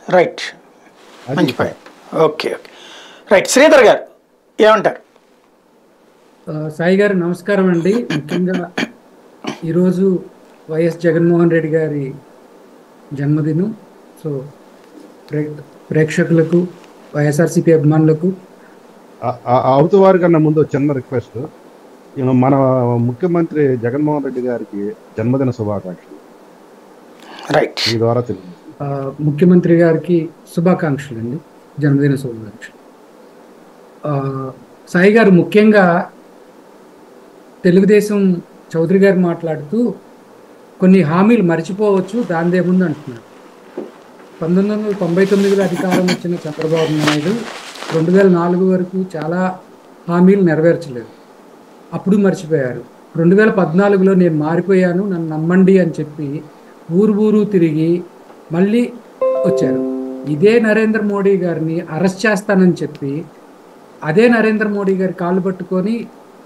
Right అది మంచి point okay okay right Sridhar garu ఏమంటారు ఆ, సాయి గారు నమస్కారం అండి ముఖ్యంగా ఈరోజు వైఎస్ జగన్మోహన్ రెడ్డి గారి జన్మదినం సో ప్రే ప్రేక్షకులకు వైఎస్ఆర్సీపీ అభిమానులకు ఆ- ఆ అవుతువారి కన్నా ముందు ఒక చిన్న రిక్వెస్ట్ ఈయన మన ముఖ్యమంత్రి జగన్మోహన్ రెడ్డి గారికి జన్మదిన శుభాకాంక్షలు రైట్ మీ ద్వారా తెలియదు ఆ, ముఖ్యమంత్రి గారికి శుభాకాంక్షలు అండి జన్మదిన శుభాకాంక్షలు ఆ, సాయి గారు ముఖ్యంగా తెలుగుదేశం చౌదరి గారు మాట్లాడుతూ కొన్ని హామీలు మర్చిపోవచ్చు దానిదేముంది అంటున్నారు పంతొమ్మిది వందల తొంభై తొమ్మిదిలో అధికారం వచ్చిన చంద్రబాబు నాయుడు రెండు వేల నాలుగు వరకు చాలా హామీలు నెరవేర్చలేదు అప్పుడు మర్చిపోయారు రెండు వేల పద్నాలుగులో నేను మారిపోయాను నన్ను నమ్మండి అని చెప్పి ఊరు ఊరు తిరిగి మళ్ళీ వచ్చారు ఇదే నరేంద్ర మోడీ గారిని అరెస్ట్ చేస్తానని చెప్పి అదే నరేంద్ర మోడీ గారి కాళ్ళు పట్టుకొని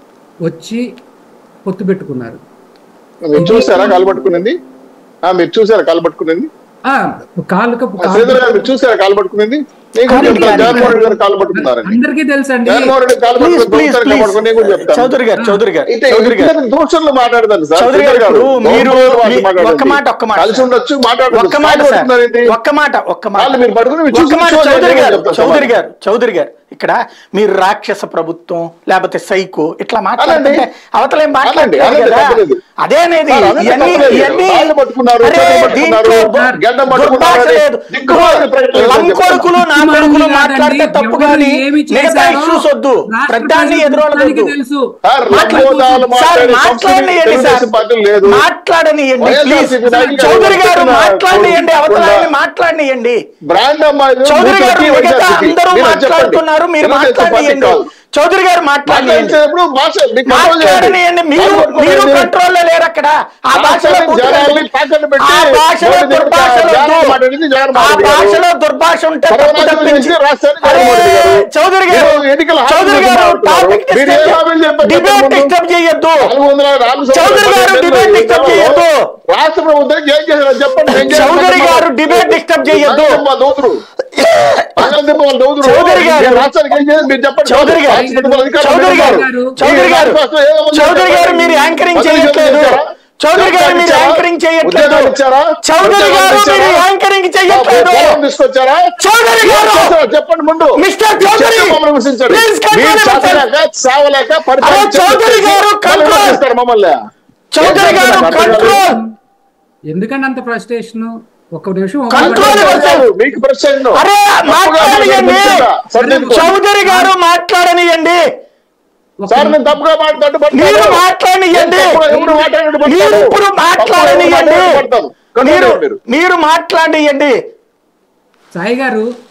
వచ్చి పొత్తు పెట్టుకున్నారు మీరు చూసారా కాలు పట్టుకునింది ఆ, మీరు చూసారా కాలు పట్టుకునింది ఆ, కాళ్ళకు ఆ, శ్రీధర్ గారు మీరు చూసారా కాలు పట్టుకునింది నేను కూడా చెప్తాను జగన్మోహన్ రెడ్డి గారు కాలు పట్టుకున్నారండి అందరికీ తెలుసండి జగన్మోహన్ రెడ్డి కాలు ప్లీజ్ పట్టుకుని ప్లీజ్ ప్రభుత్వాన్ని కాపాడుకుని నేను కూడా ప్లీజ్ చెప్తాను చౌదరి గారు చౌదరి గారు అయితే చౌదరి గారు ఇద్దరు దూషణలు మాట్లాడదాను సార్ చౌదరి గారు శ్రీధర్ ఇప్పుడు మీరు గవర్నమెంట్ వాళ్ళు మీ- మాట్లాడండి. ఒక్క మాట ఒక్క మాట కలిసి ఉండొచ్చు మాట్లాడచ్చు ఒక్క మాట సార్ ఒక్క మాట ఒక్క మాట వాళ్ళు మీరు పట్టుకుని మీరు ఒక్క చూసి మాట చూడండి, చౌదరి నేను గారు చెప్తాను చౌదరి సమాధానం. గారు చౌదరి గారు ఇక్కడ మీరు రాక్షస ప్రభుత్వం లేకపోతే సైకో ఇట్లా మాట్లాడుతుంటే అనండి. అవతల ఏం అనండి, మాట్లాడలేదు అనండి, కదా తప్పలేదు. అదేనేది సార్, అనండి, ఇవన్నీ తప్పలేదు. ఇవన్నీ కాళ్ళు పట్టుకున్నారు, అరే, చేతులు పట్టుకున్నారు, దీంట్లో గడ్డం దుర్భాష పట్టుకున్నారు, లేదు. దిక్కుమాలిన ప్రకటనలు లం చెప్తాను. కొడుకులు నా దిక్కుమాలిన కొడుకులు కాదండి, మాట్లాడితే తప్పు ఎవరు కానీ ఏమి మిగతా చేశారో ఇష్యూస్ వద్దు రాష్ట్ర ప్రధాని ప్రజలకు ఎదురోడదు తెలుసు సార్, మాట్లాడు- లంబోదాలు సార్ మాట్లాడే మాట్లాడనియండి సంస్కృతి సార్ తెలుగుదేశం పార్టీలో లేదు. మాట్లాడనియండి ప్లీజ్ వైఎస్ఆర్సీపీ నాయకులు చౌదరి గారు చెప్తున్న మాట్లాడనియండి అవతల కూడా- ఆయన మాట్లాడనియండి బ్రాండ్ అమ్మాయిలు చౌదరి గారు ముగ్గురికి మిగతా వైఎస్ఆర్సీపీ. అందరూ మీరు చెప్పండి. మాట్లాడుతున్నారు మీరు తెలుగుదేశం పార్టీ మాట్లాడనియండి కాదు. చౌదరి గారు మాట్లాడనియండి మాట్లాడేటప్పుడు భాష మీకు కంట్రోల్ చేయండి. మాట్లాడనియండి మీరు కాలు మీరు పట్టుకోండి. కంట్రోల్ లో లేరు అక్కడ ఆ భాషలో భాషని పూర్తిగా- జనాల్ని పక్కన పెట్టి ఆ భాషలో నోటి దగ్గర దుర్భాషలు జగన్ వద్దు. మాట్లాడింది జగన్ ఆ మాట్లాడారు. భాషలో దుర్భాష ఉంటే తప్పు కరోనా తప్పించి గురించి రాష్ట్రానికి అరే, జగన్మోహన్ రెడ్డి గారు. చౌదరి గారు మీరు ఎన్నికల హామీలు చౌదరి గారు మాట్లాడుతున్నారు. టాపిక్ మీరు ఏ హామీలు చెప్పారు డిబేట్ చెప్పండి. డిస్టర్బ్ చేయొద్దు నాలుగు వందల నాలుగు సంవత్సరాల చౌదరి గారు పరిపాలన డిబేట్ డిస్టర్బ్ చేయొద్దు. రాష్ట్ర ప్రభుత్వానికి ఏం చేశారో చెప్పండి ఏం చేశారో చౌదరి చెప్పండి. గారు డిబేట్ డిస్టర్బ్ చేయొద్దు పగలదిబ్బ దూదురు. పగలదిబ్బ వాళ్ళు దూదురు. చౌదరి గారు. మీరు రాష్ట్రానికి ఏం చేశారు మీరు చెప్పండి చౌదరి గారు. రాష్ట్ర ప్రభుత్వం అధికారులు చౌదరి గారు. ఉన్నారు. చౌదరి గారు. ఈ రాష్ట్రం ఏ అమలు చౌదరి గారు చేశారు? మీరు యాంకరింగ్ ఉద్యోగాలు చేయట్లేదు ఇచ్చారా? చౌదరి గారు మీరు ఉద్యోగాలు యాంకరింగ్ చేయట్లేదు ఉద్యోగాలు ఇచ్చారా? చౌదరి ఉద్యోగాలు గారు ఇచ్చారా? మీరు యాంకరింగ్ చేయట్లేదు పొలం తీసుకొచ్చారా చౌదరి ఏం గారు చేశారో చెప్పండి ముందు మిస్టర్ మీరు చౌదరి, చెప్పి మమ్మల్ని విమర్శించండి. ప్లీజ్ కంట్రోల్ మీరు యువర్ సెల్ఫ్. చాతలేక, చావలేక పరిపాలించండి. చౌదరి గారు మళ్ళీ కంట్రోల్. విమర్శిస్తారు మమ్మల్ని చౌదరి గారు ఏం చేస్తున్నారు? కంట్రోల్ ఎందుకంటే అంత ఫ్రస్ట్రేషన్ ఒక్క నిమిషం ఒక కంట్రోల్ మాట- యువర్ సెల్ఫ్. మీకు ప్రశ్న అరే మాట్లాడనియండి సర్దిద్దుకో. చౌదరి గారు మాట్లాడనియండి ఒక్క సార్ నేను తప్పుగా మాట్లాడుతూ మీరు మాట్లాడనియండి ఎప్పుడు మాట్లాడినట్టు మీరు పడతాను. ఇప్పుడు తప్పుగా మాట్లాడనియండి మాట్లాడినట్టు పడతాను. మీరు మీరు మీరు మాట్లాడనియండి సాయి గారు